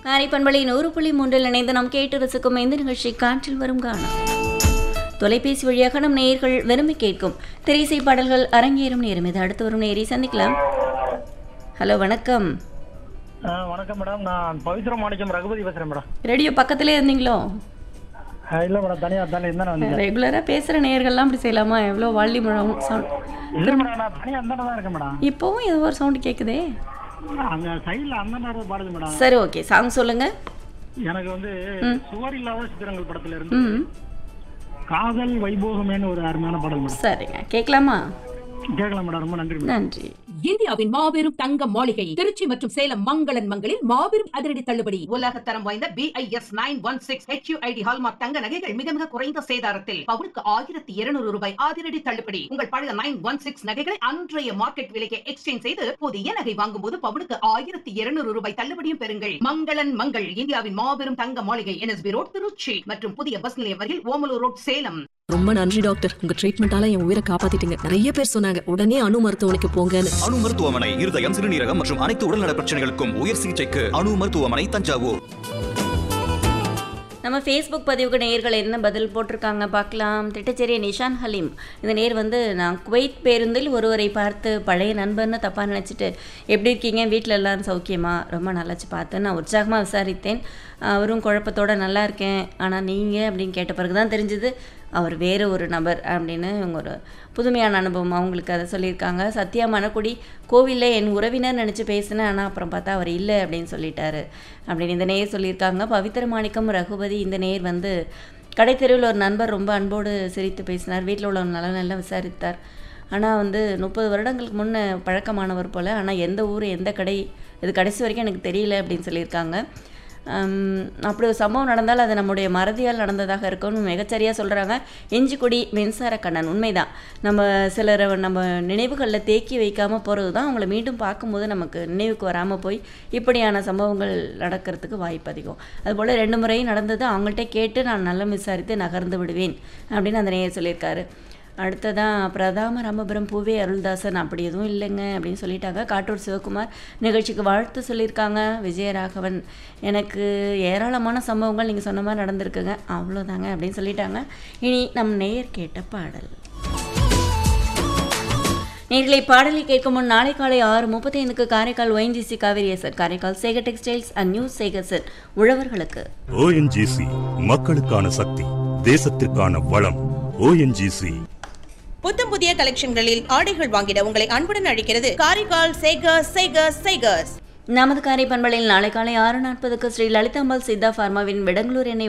காரை பண்பலை நூறு புள்ளி மூன்றில் இணைந்து நாம் கேட்டு ரசிக்கும் இந்த நிகழ்ச்சி காற்றில் வரும் காணம் தொலைபேசி வழியாக நம் நேயர்கள் விரும்பி கேட்கும் திரைசை பாடல்கள் அரங்கேறும் நேரம் இது அடுத்து வரும் நேரை சந்திக்கலாம் ஹலோ வணக்கம் ஆ, வணக்கம் மேடம் நான் பவித்ர மாணிக்கம் ரகுபதி பேசுறேன் மேடம் ரேடியோ பக்கத்திலே இருந்தீங்களோ ஆ, இல்ல மேடம் தனியா தானே இருந்தா நான் வந்தேன் ரெகுலராக பேசுகிற நேயர்கள்லாம் அப்படி செய்யலாமா எவ்வளோ வால்யூம் சவுண்ட் இல்ல மேடம் நான் தனியா அந்த தான் இருக்கேன் மேடம் இப்போவும் ஏதோ ஒரு சவுண்டு கேட்குதே அந்த சைடுல அந்த நேரம் பாடுது மேடம் சரி ஓகே சாங் சொல்லுங்கள் எனக்கு வந்து சுவர் இல்லாத சித்திரங்கள் படத்துல இருந்து ம் காதல் வைபோகமேன்னு ஒரு அருமையான பாடல் மேடம் சரிங்க கேட்கலாமா கேட்கலாம் மேடம் ரொம்ப நன்றி மேடம் நன்றி இந்தியாவின் மாபெரும் தங்க மாளிகை திருச்சி மற்றும் சேலம் மங்களன் மங்களில் மாபெரும் அதிரடி தள்ளுபடி உலக தரம் வாய்ந்த BIS nine one six HUID hallmark தங்க நகைகள் மிக மிக குறைந்த சேதாரத்தில் பவுனுக்கு ஆயிரத்தி இருநூறு ரூபாய் அதிரடி தள்ளுபடி உங்கள் பழைய நைன் ஒன் சிக்ஸ் நகைகளை அன்றைய மார்க்கெட் விலைக்கு எக்ஸ்சேஞ்ச் செய்து புதிய நகை வாங்கும் போது பவுனுக்கு ஆயிரத்தி இருநூறு ரூபாய் தள்ளுபடியும் பெறுங்கள் மங்களன் மங்கள் இந்தியாவின் மாபெரும் தங்க மாளிகை என்எஸ்பி ரோட் திருச்சி மற்றும் புதிய பஸ் நிலையம் வரையில் ஓமலூர் ரோட் சேலம் ரொம்ப நன்றி டாக்டர் உங்க ட்ரீட்மெண்டால என் உயிரை காப்பாத்திட்டீங்க நிறைய பேர் சொன்னாங்க உடனே அணு மருத்துவமனைக்கு போங்கன்னு அணு மருத்துவமனை இருதயம் சிறுநீரகம் மற்றும் அனைத்து உடல்நல பிரச்சனைகளுக்கும் உயர் சிகிச்சைக்கு அணு மருத்துவமனை தஞ்சாவூர் நம்ம ஃபேஸ்புக் பதிவுக்கு நேயர்கள் என்ன பதில் போட்டிருக்காங்க பார்க்கலாம் திட்டச்சேரி நிஷான் ஹலீம் இந்த நேர் வந்து நான் குவைத் பேருந்தில் ஒருவரை பார்த்து பழைய நண்பர்னு தப்பாக நினச்சிட்டு எப்படி இருக்கீங்க வீட்டில் எல்லாரும் சௌக்கியமா ரொம்ப நல்லாச்சு பார்த்து நான் உற்சாகமாக விசாரித்தேன் அவரும் குழப்பத்தோட நல்லா இருக்கேன் ஆனால் நீங்கள் அப்படின்னு கேட்ட பிறகு தான் தெரிஞ்சுது அவர் வேறு ஒரு நபர் அப்படின்னு இவங்க ஒரு புதுமையான அனுபவம் அவங்களுக்கு அதை சொல்லியிருக்காங்க சத்யா மணக்குடி கோவிலில் என் உறவினர் நினச்சி பேசினேன் ஆனால் அப்புறம் பார்த்தா அவர் இல்லை அப்படின்னு சொல்லிட்டாரு அப்படின்னு இந்த நேர் சொல்லியிருக்காங்க பவித்திர மாணிக்கம் ரகுபதி இந்த நேர் வந்து கடைத்தெருவில் ஒரு நண்பர் ரொம்ப அன்போடு சிரித்து பேசினார் வீட்டில் உள்ளவங்க நல்லா நல்லா விசாரித்தார் ஆனால் வந்து முப்பது வருடங்களுக்கு முன்னே பழக்கமானவர் போல் ஆனால் எந்த ஊர் எந்த கடை இது கடைசி வரைக்கும் எனக்கு தெரியல அப்படின்னு சொல்லியிருக்காங்க ஹம், அப்படி ஒரு சம்பவம் நடந்தால் அது நம்முடைய மறதியால் நடந்ததாக இருக்கும்னு மிகச்சரியாக சொல்கிறாங்க இஞ்சிக்குடி மின்சார கண்ணன் உண்மைதான் நம்ம சிலரை நம்ம நினைவுகளில் தேக்கி வைக்காமல் போகிறது தான் அவங்கள மீண்டும் பார்க்கும்போது நமக்கு நினைவுக்கு வராமல் போய் இப்படியான சம்பவங்கள் நடக்கிறதுக்கு வாய்ப்பு அதிகம் அதுபோல் ரெண்டு முறையும் நடந்தது அவங்கள்ட்ட கேட்டு நான் நல்லா விசாரித்து நகர்ந்து விடுவேன் அப்படின்னு அந்த நேயர் சொல்லியிருக்காரு அடுத்ததான் பிரதாம ராமபுரம் பூவே அருள்தாசன் அப்படி எதுவும் இல்லைங்க அப்படின்னு சொல்லிட்டாங்க காட்டூர் சிவகுமார் நிகழ்ச்சிக்கு வாழ்த்து சொல்லியிருக்காங்க விஜயராகவன் எனக்கு ஏராளமான சம்பவங்கள் நீங்கள் சொன்ன மாதிரி நடந்திருக்குங்க அவ்வளோதாங்க அப்படின்னு சொல்லிட்டாங்க இனி நம் நேயர் கேட்ட பாடல் நேர்களை பாடலை கேட்கும் முன் நாளை காலை ஆறு முப்பத்தி ஐந்துக்கு Karaikal ONGC Kaveri Essar Karaikal Sekar textiles and new Sekar செட் உழவர்களுக்கு ஓஎன்ஜிசி மக்களுக்கான சக்தி தேசத்திற்கான வளம் ஓஎன்ஜிசி புத்தம் புதிய கலெக்ஷன்களில் ஆடைகள் வாங்கிட உங்களை அன்புடன் அழைக்கிறது காரைக்கால் சேகர்ஸ் சேகர்ஸ் சேகர்ஸ் நமது காரை பண்பலையில் நாளை காலை ஆறு நாற்பதுக்கு ஸ்ரீ லலிதாம்பாள் சித்தா ஃபார்மாவின் விடங்களூர் எண்ணெய்